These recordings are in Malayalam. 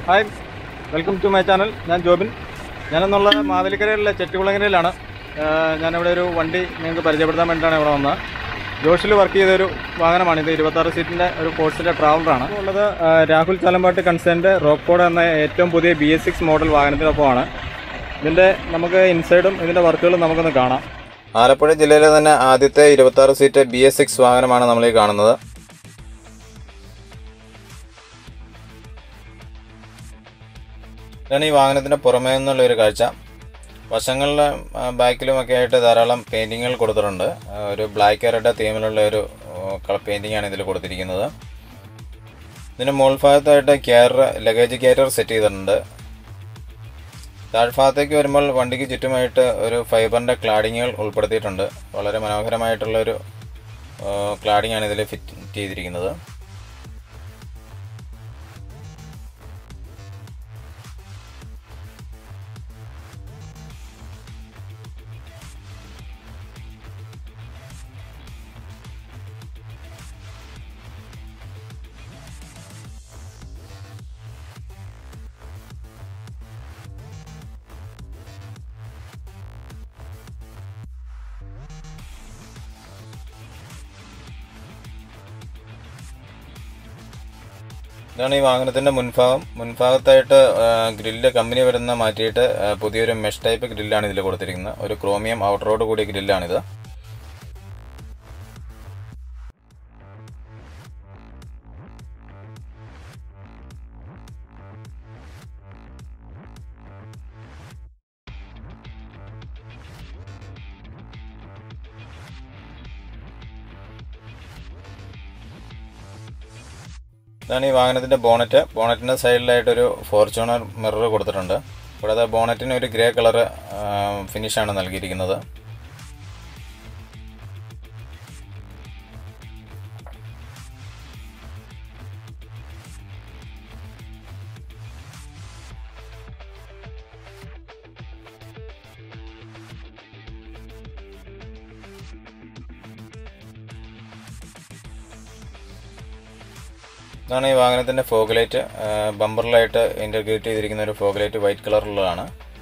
Hi welcome to my channel ഞാൻ ജോബിൻ ഞാനെന്നുള്ള മാവേലിക്കരയിലെ ചെറ്റുകുളങ്ങരയിലാണ് ആഹ് ഞാനിവിടെ ഒരു വണ്ടി നിങ്ങൾക്ക് പരിചയപ്പെടുത്താൻ വേണ്ടിയിട്ടാണ് ഇവിടെ വന്നത് ജോഷിൽ വർക്ക് ചെയ്തൊരു വാഹനമാണ് ഇത് ഇരുപത്താറ് സീറ്റിൻ്റെ ഒരു കോഴ്സിൻ്റെ ട്രാവലറാണ് ഇപ്പോൾ ഉള്ളത് ആഹ് രാഹുൽ ചലമ്പാട്ട് കൺസേൻ്റെ റോക്കോഡ് എന്ന ഏറ്റവും പുതിയ ബി എസ് സിക്സ് മോഡൽ വാഹനത്തിനൊപ്പമാണ് ഇതിൻ്റെ നമുക്ക് ഇൻസൈഡും ഇതിൻ്റെ വർക്കുകളും നമുക്കൊന്ന് കാണാം ആലപ്പുഴ ജില്ലയിലെ തന്നെ ആദ്യത്തെ ഇരുപത്തി ആറ് സീറ്റ് ബി എസ് സിക്സ് വാഹനമാണ് നമ്മൾ ഈ കാണുന്നത് ഇതാണ് ഈ വാഹനത്തിന്റെ പുറമേ നിന്നുള്ള ഒരു കാഴ്ച വശങ്ങളിലും ആ, ബാക്കിലുമൊക്കെ ആയിട്ട് ധാരാളം പെയിന്റിങ്ങുകൾ കൊടുത്തിട്ടുണ്ട് ആ, ഒരു ബ്ലാക്ക് റെഡ് തീമിലുള്ള ഒരു കളർ പെയിന്റിംഗ് ആണ് ഇതിൽ കൊടുത്തിരിക്കുന്നത് ഇതിന് മുകൾ ഭാഗത്തായിട്ട് ക്യാരർ ലഗേജ് ക്യാരർ സെറ്റ് ചെയ്തിട്ടുണ്ട് താഴ്ഭാഗത്തേക്ക് വരുമ്പോൾ വണ്ടിക്ക് ചുറ്റുമായിട്ട് ഒരു ഫൈബറിൻ്റെ ക്ലാഡിങ്ങുകൾ ഉൾപ്പെടുത്തിയിട്ടുണ്ട് വളരെ മനോഹരമായിട്ടുള്ള ഒരു ക്ലാഡിംഗ് ആണ് ഇതിൽ ഫിറ്റ് ചെയ്തിരിക്കുന്നത് ഇതാണ് ഈ വാഹനത്തിന്റെ മുൻഭാഗം മുൻഭാഗത്തായിട്ട് ഗ്രില്ല് കമ്പനി വരുന്ന മാറ്റിയിട്ട് ആ, പുതിയൊരു മെഷ് ടൈപ്പ് ഗ്രില്ലാണ് ഇതിൽ കൊടുത്തിരിക്കുന്നത് ഒരു ക്രോമിയം ഔട്ടറോട് കൂടിയ ഗ്രില്ലാണിത് ഇതാണ് ഈ വാഹനത്തിന്റെ ബോണറ്റ് ബോണറ്റിന്റെ സൈഡിലായിട്ട് ഒരു ഫോർച്യൂണർ മിറർ കൊടുത്തിട്ടുണ്ട് കൂടാതെ ബോണറ്റിന് ഒരു ഗ്രേ കളർ ഫിനിഷാണ് നൽകിയിരിക്കുന്നത് ഇതാണ് ഈ വാഹനത്തിന്റെ ഫോഗ് ലൈറ്റ് ബമ്പറിലായിട്ട് ഇന്റർഗ്രേറ്റ് ചെയ്തിരിക്കുന്ന ഒരു ഫോഗ് ലൈറ്റ് വൈറ്റ് കളറിലുള്ളതാണ്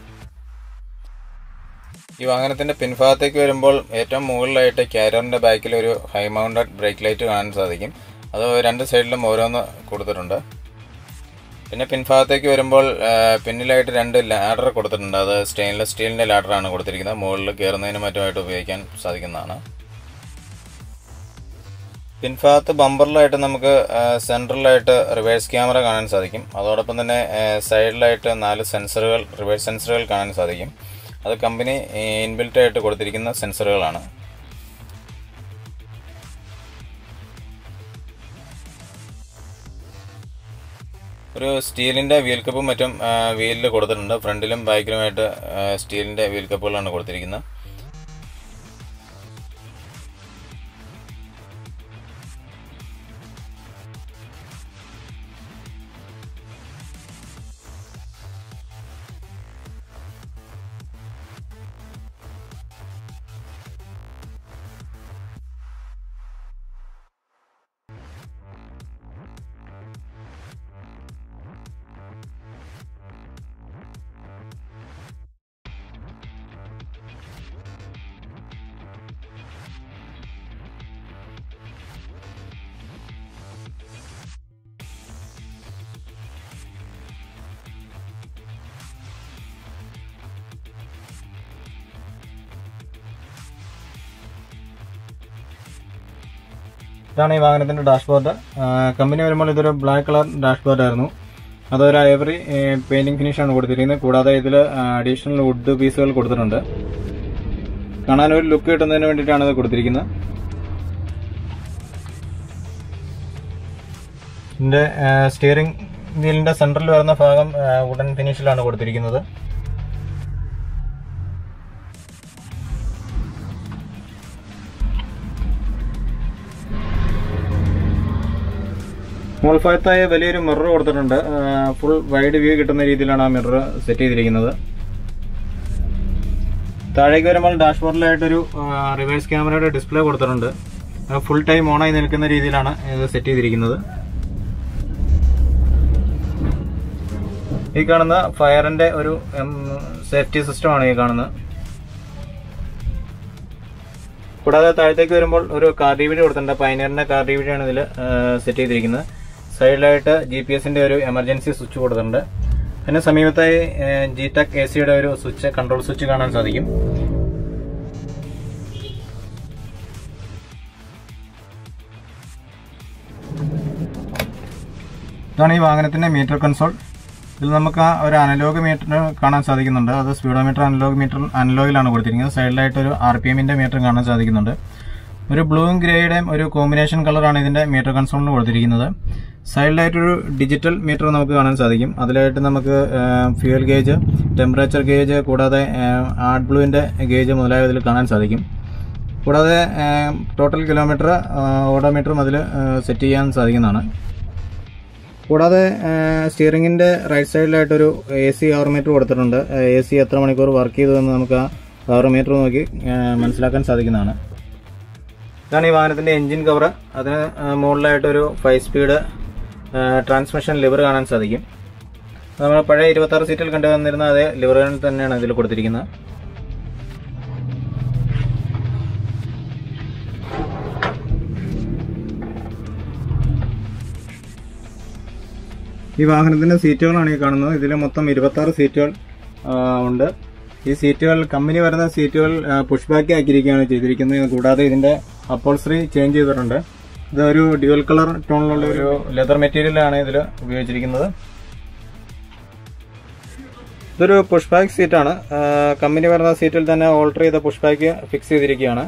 ഈ വാഹനത്തിന്റെ പിൻഭാഗത്തേക്ക് വരുമ്പോൾ ഏറ്റവും മുകളിലായിട്ട് ക്യാരിയറിന്റെ ബാക്കിൽ ഒരു ഹൈ മൗണ്ടഡ് ബ്രേക്ക് ലൈറ്റ് കാണാൻ സാധിക്കും അത് രണ്ട് സൈഡിലും ഓരോന്ന് കൊടുത്തിട്ടുണ്ട് പിന്നെ പിൻഭാഗത്തേക്ക് വരുമ്പോൾ ആ, പിന്നിലായിട്ട് രണ്ട് ലാഡർ കൊടുത്തിട്ടുണ്ട് അത് സ്റ്റെയിൻലെസ് സ്റ്റീലിന്റെ ലാഡറാണ് കൊടുത്തിരിക്കുന്നത് മുകളിൽ കയറുന്നതിനും മറ്റുമായിട്ട് ഉപയോഗിക്കാൻ സാധിക്കുന്നതാണ് പിൻഭാഗത്ത് ബമ്പറിലായിട്ട് നമുക്ക് സെൻട്രലായിട്ട് റിവേഴ്സ് ക്യാമറ കാണാൻ സാധിക്കും അതോടൊപ്പം തന്നെ സൈഡിലായിട്ട് നാല് സെൻസറുകൾ റിവേഴ്സ് സെൻസറുകൾ കാണാൻ സാധിക്കും അത് കമ്പനി ഇൻബിൽറ്റ് ആയിട്ട് കൊടുത്തിരിക്കുന്ന സെൻസറുകളാണ് ഒരു സ്റ്റീലിന്റെ വീൽ കപ്പും മറ്റും വീലിൽ കൊടുത്തിട്ടുണ്ട് ഫ്രണ്ടിലും ബാക്കിലുമായിട്ട് സ്റ്റീലിന്റെ വീൽ കപ്പുകളാണ് കൊടുത്തിരിക്കുന്നത് ഇതാണ് ഈ വാഹനത്തിന്റെ ഡാഷ്ബോർഡ് കമ്പനി വരുമ്പോൾ ഇതൊരു ബ്ലാക്ക് കളർ ഡാഷ്ബോർഡ് ആയിരുന്നു അതൊരു ഐവറി പെയിന്റിംഗ് ഫിനിഷാണ് കൊടുത്തിരിക്കുന്നത് കൂടാതെ ഇതിൽ അഡീഷണൽ വുഡ് പീസുകൾ കൊടുത്തിട്ടുണ്ട് കാണാൻ ഒരു ലുക്ക് കിട്ടുന്നതിന് വേണ്ടിയിട്ടാണ് ഇത് കൊടുത്തിരിക്കുന്നത് ഇതിന്റെ സ്റ്റിയറിംഗ് വീലിന്റെ സെന്ററിൽ വരുന്ന ഭാഗം വുഡൻ ഫിനിഷിലാണ് കൊടുത്തിരിക്കുന്നത് മുകൾ ഭാഗത്തായി വലിയൊരു മിറർ കൊടുത്തിട്ടുണ്ട് ഫുൾ വൈഡ് വ്യൂ കിട്ടുന്ന രീതിയിലാണ് ആ മിറർ സെറ്റ് ചെയ്തിരിക്കുന്നത് താഴേക്ക് വരുമ്പോൾ ഡാഷ്ബോർഡിലായിട്ടൊരു റിവേഴ്സ് ക്യാമറയുടെ ഡിസ്പ്ലേ കൊടുത്തിട്ടുണ്ട് ഫുൾ ടൈം ഓണായി നിൽക്കുന്ന രീതിയിലാണ് ഇത് സെറ്റ് ചെയ്തിരിക്കുന്നത് ഈ കാണുന്ന ഫയറിന്റെ ഒരു സേഫ്റ്റി സിസ്റ്റമാണ് ഈ കാണുന്നത് കൂടാതെ താഴത്തേക്ക് വരുമ്പോൾ ഒരു കാർ ഡി വി ഡി കൊടുത്തിട്ടുണ്ട് പൈനറിന്റെ കാർ ഡി വി ഡി ആണ് ഇതിൽ സെറ്റ് ചെയ്തിരിക്കുന്നത് സൈഡിലായിട്ട് ജി പി എസിന്റെ ഒരു എമർജൻസി സ്വിച്ച് കൊടുത്തിട്ടുണ്ട് പിന്നെ സമീപത്തായി ജി ടെക് എ സിയുടെ ഒരു സ്വിച്ച് കൺട്രോൾ സ്വിച്ച് കാണാൻ സാധിക്കും ഇതാണ് ഈ വാഹനത്തിന്റെ മീറ്റർ കൺസോൾ ഇതിൽ നമുക്ക് ആ ഒരു അനലോഗ് മീറ്റർ കാണാൻ സാധിക്കുന്നുണ്ട് അത് സ്പീഡോമീറ്റർ അനലോഗ് മീറ്റർ അനലോഗിലാണ് കൊടുത്തിരിക്കുന്നത് സൈഡിലായിട്ട് ഒരു ആർ പി എമ്മിന്റെ മീറ്റർ കാണാൻ സാധിക്കുന്നുണ്ട് ഒരു ബ്ലൂവും ഗ്രേയുടെയും ഒരു കോമ്പിനേഷൻ കളറാണ് ഇതിന്റെ മീറ്റർ കൺസോളിന് കൊടുത്തിരിക്കുന്നത് സൈഡിലായിട്ടൊരു ഡിജിറ്റൽ മീറ്റർ നമുക്ക് കാണാൻ സാധിക്കും അതിലായിട്ട് നമുക്ക് ഫ്യൂൽ ഗേജ് ടെമ്പറേച്ചർ ഗേജ് കൂടാതെ ആഡ് ബ്ലൂവിന്റെ ഗേജ് മുതലായവ ഇതിൽ കാണാൻ സാധിക്കും കൂടാതെ ടോട്ടൽ കിലോമീറ്റർ ഓഡോമീറ്ററും അതിൽ സെറ്റ് ചെയ്യാൻ സാധിക്കുന്നതാണ് കൂടാതെ സ്റ്റിയറിംഗിന്റെ റൈറ്റ് സൈഡിലായിട്ടൊരു എ സി അവർ മീറ്റർ കൊടുത്തിട്ടുണ്ട് എ സി എത്ര മണിക്കൂർ വർക്ക് ചെയ്തു എന്ന് നമുക്ക് ആ അവർ മീറ്റർ നോക്കി ആ, മനസ്സിലാക്കാൻ സാധിക്കുന്നതാണ് ഇതാണ് ഈ വാഹനത്തിന്റെ എഞ്ചിൻ കവർ അതിന് ആ, മുകളിലായിട്ടൊരു ഫൈവ് സ്പീഡ് ട്രാൻസ്മിഷൻ ലിവർ കാണാൻ സാധിക്കും നമ്മൾ പഴയ ഇരുപത്തി സീറ്റിൽ കണ്ടുവന്നിരുന്ന അതേ ലിവറുകൾ തന്നെയാണ് ഇതിൽ കൊടുത്തിരിക്കുന്നത് ഈ വാഹനത്തിന്റെ സീറ്റുകളാണ് ഈ കാണുന്നത് ഇതിൽ മൊത്തം ഇരുപത്തി ആറ് സീറ്റുകൾ ആ, ഉണ്ട് ഈ സീറ്റുകൾ കമ്പനി വരുന്ന സീറ്റുകൾ പുഷ് ബാക്ക് ആക്കിയിരിക്കുകയാണ് ചെയ്തിരിക്കുന്നത് കൂടാതെ ഇതിന്റെ അപ്പോൾസറി ചേഞ്ച് ചെയ്തിട്ടുണ്ട് ഇത് ഒരു ഡ്യുവൽ കളർ ടോണിലുള്ള ഒരു ലെതർ മെറ്റീരിയലാണ് ഇതിൽ ഉപയോഗിച്ചിരിക്കുന്നത് ഇതൊരു പുഷ് ബാക്ക് സീറ്റാണ് കമ്പനി വരുന്ന സീറ്റിൽ തന്നെ ഓൾട്ടർ ചെയ്ത പുഷ് ബാക്ക് ഫിക്സ് ചെയ്തിരിക്കുകയാണ്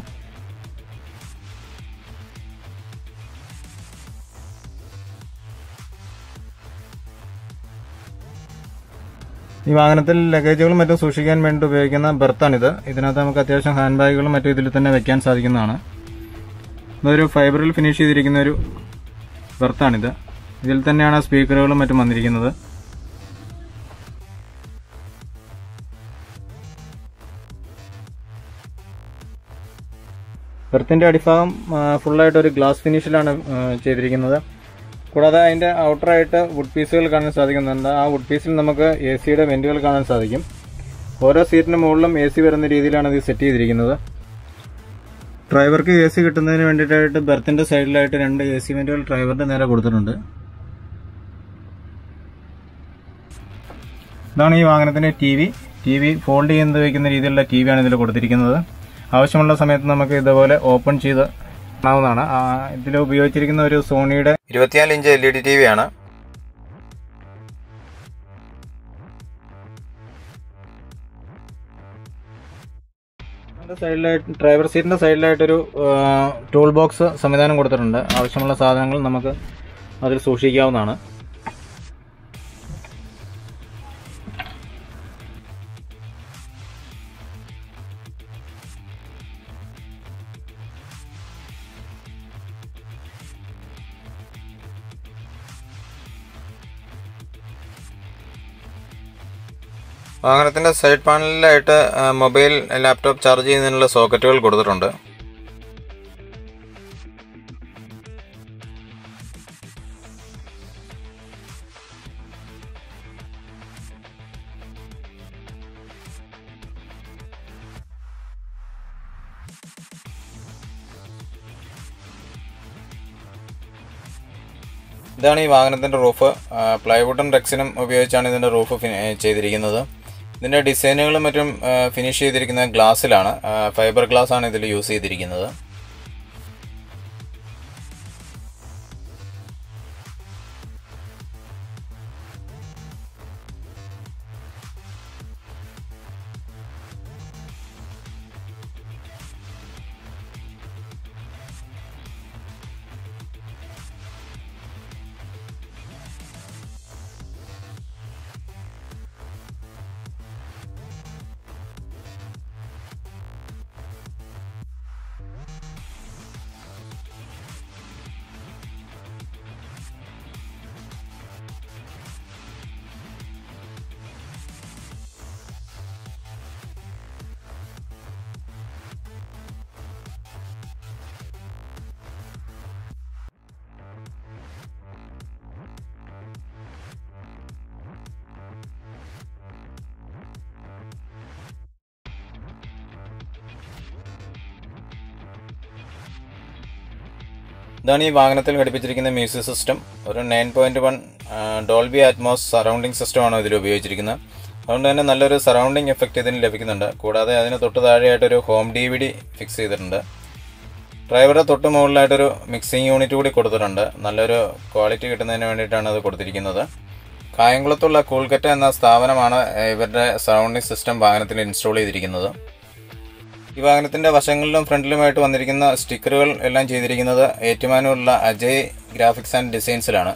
ഈ വാഹനത്തിൽ ലഗേജുകളും മറ്റും സൂക്ഷിക്കാൻ വേണ്ടി ഉപയോഗിക്കുന്ന ബെർത്താണിത് ഇതിനകത്ത് നമുക്ക് അത്യാവശ്യം ഹാൻഡ് ബാഗുകളും മറ്റും ഇതിൽ തന്നെ വെക്കാൻ സാധിക്കുന്നതാണ് ഇതൊരു ഫൈബറിൽ ഫിനിഷ് ചെയ്തിരിക്കുന്ന ഒരു ബെർത്താണിത് ഇതിൽ തന്നെയാണ് സ്പീക്കറുകളും മറ്റും വന്നിരിക്കുന്നത് ബെർത്തിന്റെ അടിഭാഗം ഫുള്ളായിട്ട് ഒരു ഗ്ലാസ് ഫിനിഷിലാണ് ആ, ചെയ്തിരിക്കുന്നത് കൂടാതെ അതിന്റെ ഔട്ടറായിട്ട് വുഡ് പീസുകൾ കാണാൻ സാധിക്കുന്നുണ്ട് ആ വുഡ് പീസിൽ നമുക്ക് എ സിയുടെ വെന്റുകൾ കാണാൻ സാധിക്കും ഓരോ സീറ്റിന് മുകളിലും എ സി വരുന്ന രീതിയിലാണ് ഇത് സെറ്റ് ചെയ്തിരിക്കുന്നത് ഡ്രൈവർക്ക് എ സി കിട്ടുന്നതിന് വേണ്ടിയിട്ടായിട്ട് ബെർത്തിന്റെ സൈഡിലായിട്ട് രണ്ട് എ സി വെന്റുകൾ ഡ്രൈവറിന്റെ നേരെ കൊടുത്തിട്ടുണ്ട് ഇതാണ് ഈ വാഹനത്തിന്റെ T V T V fold ചെയ്ത് വയ്ക്കുന്ന രീതിയിലുള്ള ടി വിയാണ് ഇതിൽ കൊടുത്തിരിക്കുന്നത് ആവശ്യമുള്ള സമയത്ത് നമുക്ക് ഇതുപോലെ ഓപ്പൺ ചെയ്ത് കാണാവുന്നതാണ് ഇതിൽ ഉപയോഗിച്ചിരിക്കുന്ന ഒരു സോണിയുടെ ഇരുപത്തിനാല് inch L E D T V ആണ് സൈഡിലായിട്ട് ഡ്രൈവർ സീറ്റിന്റെ സൈഡിലായിട്ടൊരു ടൂൾ ബോക്സ് സംവിധാനം കൊടുത്തിട്ടുണ്ട് ആവശ്യമുള്ള സാധനങ്ങൾ നമുക്ക് അതിൽ സൂക്ഷിക്കാവുന്നതാണ് വാഹനത്തിന്റെ സൈഡ് പാനലിലായിട്ട് ആ, മൊബൈൽ ലാപ്ടോപ്പ് ചാർജ് ചെയ്യുന്നതിനുള്ള സോക്കറ്റുകൾ കൊടുത്തിട്ടുണ്ട് ഇതാണ് ഈ വാഹനത്തിന്റെ റൂഫ് പ്ലൈവുഡും റെക്സിനും ഉപയോഗിച്ചാണ് ഇതിന്റെ റൂഫ് ഫിനി- ഏ, ചെയ്തിരിക്കുന്നത് ഇതിന്റെ ഡിസൈനുകളും മറ്റും ഫിനിഷ് ചെയ്തിരിക്കുന്നത് ഗ്ലാസ്സിലാണ് ഫൈബർ ഗ്ലാസ് ആണ് ഇതിൽ യൂസ് ചെയ്തിരിക്കുന്നത് ഇതാണ് ഈ വാഹനത്തിൽ ഘടിപ്പിച്ചിരിക്കുന്ന മ്യൂസിക് സിസ്റ്റം ഒരു nine point one Dolby Atmos surrounding സിസ്റ്റമാണ് ഇതിൽ ഉപയോഗിച്ചിരിക്കുന്നത് അതുകൊണ്ട് തന്നെ നല്ലൊരു സറൗണ്ടിങ് എഫക്റ്റ് ഇതിന് ലഭിക്കുന്നുണ്ട് കൂടാതെ അതിന് തൊട്ട് താഴെയായിട്ടൊരു home D V D fix ചെയ്തിട്ടുണ്ട് ഡ്രൈവറുടെ തൊട്ട് മുകളിലായിട്ടൊരു മിക്സിംഗ് യൂണിറ്റ് കൂടി കൊടുത്തിട്ടുണ്ട് നല്ലൊരു ക്വാളിറ്റി കിട്ടുന്നതിന് വേണ്ടിയിട്ടാണ് അത് കൊടുത്തിരിക്കുന്നത് കായംകുളത്തുള്ള കൂൾക്കറ്റ എന്ന സ്ഥാപനമാണ് ഏഹ്, ഇവരുടെ സറൗണ്ടിങ് സിസ്റ്റം വാഹനത്തിൽ ഇൻസ്റ്റാൾ ചെയ്തിരിക്കുന്നത് ഈ വാഹനത്തിന്റെ വശങ്ങളിലും ഫ്രണ്ടിലുമായിട്ട് വന്നിരിക്കുന്ന സ്റ്റിക്കറുകൾ എല്ലാം ചെയ്തിരിക്കുന്നത് ഏറ്റുമാനൂരുള്ള അജയ് ഗ്രാഫിക്സ് ആൻഡ് ഡിസൈൻസിലാണ്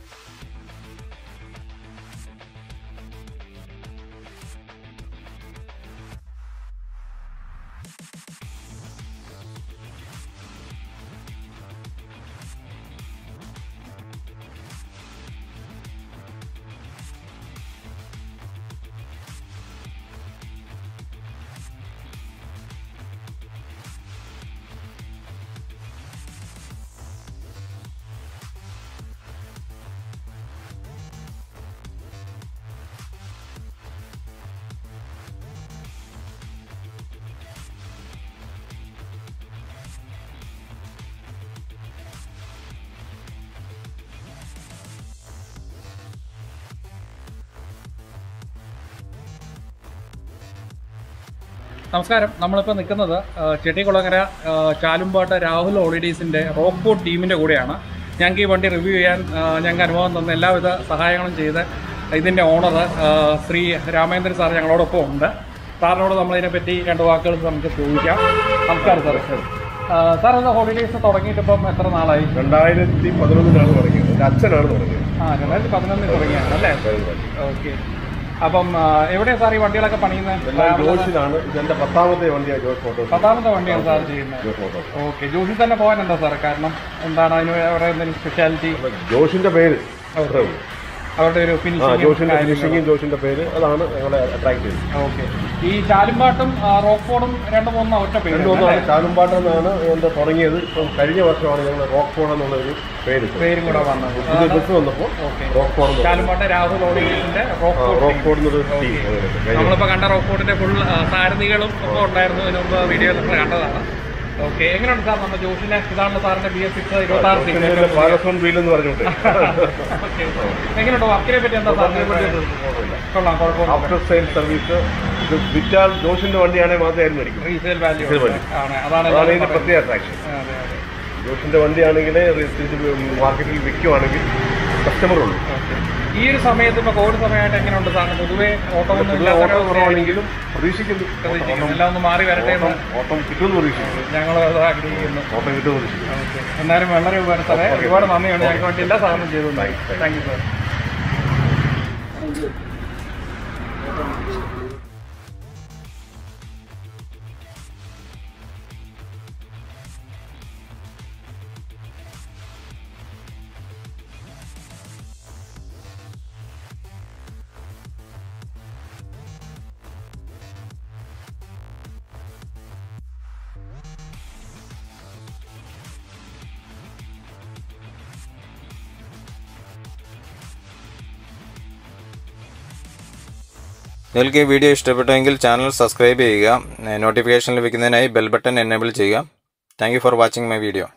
നമസ്കാരം നമ്മളിപ്പോൾ നിൽക്കുന്നത് ആ, ചെട്ടിക്കുളങ്ങര ആ, ചാലുംപാട്ട് രാഹുൽ ഹോളിഡേയ്സിൻ്റെ റോക്ക് ബോട്ട് ടീമിൻ്റെ കൂടെയാണ് ഞങ്ങൾക്ക് ഈ വണ്ടി റിവ്യൂ ചെയ്യാൻ ആ, ഞങ്ങൾക്ക് അനുഭവം തന്ന എല്ലാവിധ സഹായങ്ങളും ചെയ്ത് ഇതിൻ്റെ ഓണർ ശ്രീ രാമേന്ദ്രൻ സാർ ഞങ്ങളോടൊപ്പം ഉണ്ട് സാറിനോട് നമ്മളിതിനെപ്പറ്റി രണ്ട് വാക്കുകൾ നമുക്ക് ചോദിക്കാം നമസ്കാരം സാർ സാർ ഇത് ഹോളിഡേയ്സ് തുടങ്ങിയിട്ട് ഇപ്പം എത്ര നാളായി രണ്ടായിരത്തി പതിനൊന്നിലാണ് തുടങ്ങിയത് എൻ്റെ അച്ഛനാണ് തുടങ്ങിയത് ആ രണ്ടായിരത്തി പതിനൊന്നിൽ തുടങ്ങിയാണ് അല്ലേ ഓക്കെ അപ്പം ആ, എവിടെയാണ് സാർ ഈ വണ്ടികളൊക്കെ പണിയുന്നത് എല്ലാം ജോഷിലാണ് ഇതെന്റെ പത്താമത്തെ വണ്ടിയാണ് ജോഷ് മോട്ടോഴ്സ് പത്താമത്തെ വണ്ടിയാണ് സാർ ചെയ്യുന്നത് ജോഷ് മോട്ടോഴ്സ് ഓക്കെ ജോഷി തന്നെ പോകാൻ എന്താ സാർ കാരണം എന്താണ് അതിന് അവിടെ എന്തെങ്കിലും സ്പെഷ്യാലിറ്റി അപ്പൊ ജോഷിന്റെ പേര് അത്രേ ഉള്ളൂ. അവരുടെ ഒരു ആ ജോഷിന്റെ ഫിനിഷിംഗ് ഫിനിഷിങ്ങും ജോഷിന്റെ പേര് അതാണ് ഞങ്ങളെ അട്രാക്ട് ചെയ്തത് ഓക്കെ ഈ ചാലുംപാട്ടും ആ, റോക്ക്ഫോർഡും രണ്ട് മൂന്ന് ഒറ്റ പേര് രണ്ടുമൂന്നാണ് ചാലുംപാട്ടം എന്നാണ് എന്താ തുടങ്ങിയത് ഇപ്പം കഴിഞ്ഞ വർഷമാണ് ഞങ്ങൾ റോക്ക് ഫോൺ എന്നുള്ള ഒരു പേര് ഇട്ടത്. പേരും കൂടെ വന്നത് പുതിയ ബസ് വന്നപ്പോൾ ഓക്കെ റോക്ക് ഫോൺ എന്ന് പറഞ്ഞു. ചാലുംപാട്ട് രാഹുൽ ഓഡിയൻസിന്റെ ആ, റോക്ക് റോക്ക് ഫോൺ എന്നൊരു ടീം നമ്മളിപ്പോ കണ്ട റോക്കോട്ടിന്റെ ഫുൾ സാരഥികളും ഒക്കെ ഉണ്ടായിരുന്നു ഇതിനു മുമ്പ് വീഡിയോയിൽ നമ്മൾ കണ്ടതാണ് ഓക്കെ എങ്ങനെയുണ്ട് സാർ നമ്മുടെ ജോഷിന്റെ ഇതാണ് സാറിന്റെ ബി എസ് സിക്സ് ഇരുപത്തി ആറ് സീറ്റ് പാലസോൺ വീൽ എന്ന് പറഞ്ഞിട്ട് എങ്ങനെയുണ്ട് വർക്കിനെ പറ്റി എന്താ സാറിനെ പറ്റി കൊള്ളാം കുഴപ്പമില്ല ആഫ്റ്റർ സെയിൽ സർവീസ് ഇത് വിറ്റാൽ ജോഷിന്റെ വണ്ടിയാണെങ്കിൽ മാത്രമേ ആയിരുന്നു മേടിക്കും റീസെയിൽ വാല്യൂ Resale value. ആണ് അതാണ് അതാണ് എല്ലാവരും ഇതിന്റെ പറയുന്നത്. പ്രത്യേക അട്രാക്ഷൻ അതെ, അതെ. ജോഷിന്റെ വണ്ടിയാണെങ്കിൽ മാർക്കറ്റിൽ വിൽക്കുവാണെങ്കിൽ കസ്റ്റമർ ഉള്ളൂ ഓക്കെ. ഈ ഒരു സമയത്ത് ഇപ്പൊ കോവിഡ് സമയമായിട്ട് എങ്ങനെയുണ്ട് സാറിന് പൊതുവെ ഓട്ടം ഒന്നും പൊതുവെ ഇല്ലാത്ത ഓട്ടം ഒരു കുറവാണെങ്കിലും പ്രതീക്ഷിക്കുന്നു പ്രതീക്ഷിക്കുന്നു. ഓട്ടം- എല്ലാം ഒന്ന് മാറി വരട്ടെ എന്ന് ഓട്ടം- ഓട്ടം കിട്ടുമെന്ന് പ്രതീക്ഷിക്കുന്നു ഞങ്ങൾ അത് ആഗ്രഹിക്കുന്നു ഓട്ടം കിട്ടുമെന്ന് പ്രതീക്ഷിക്കുന്നു ഓക്കെ. എന്നാലും വളരെ ഉപകാരം സാറേ ഒരുപാട് നന്ദിയുണ്ട് ഞങ്ങൾക്ക് വേണ്ടി എല്ലാ സാധനവും ചെയ്തു Thanks, thanks. Thank you sir നിങ്ങൾക്ക് ഈ വീഡിയോ ഇഷ്ടപ്പെട്ടുവെങ്കിൽ ചാനൽ സബ്സ്ക്രൈബ് ചെയ്യുക നോട്ടിഫിക്കേഷൻ ലഭിക്കുന്നതിനായി ബെൽ ബട്ടൺ എനേബിൾ ചെയ്യുക thank you for watching my video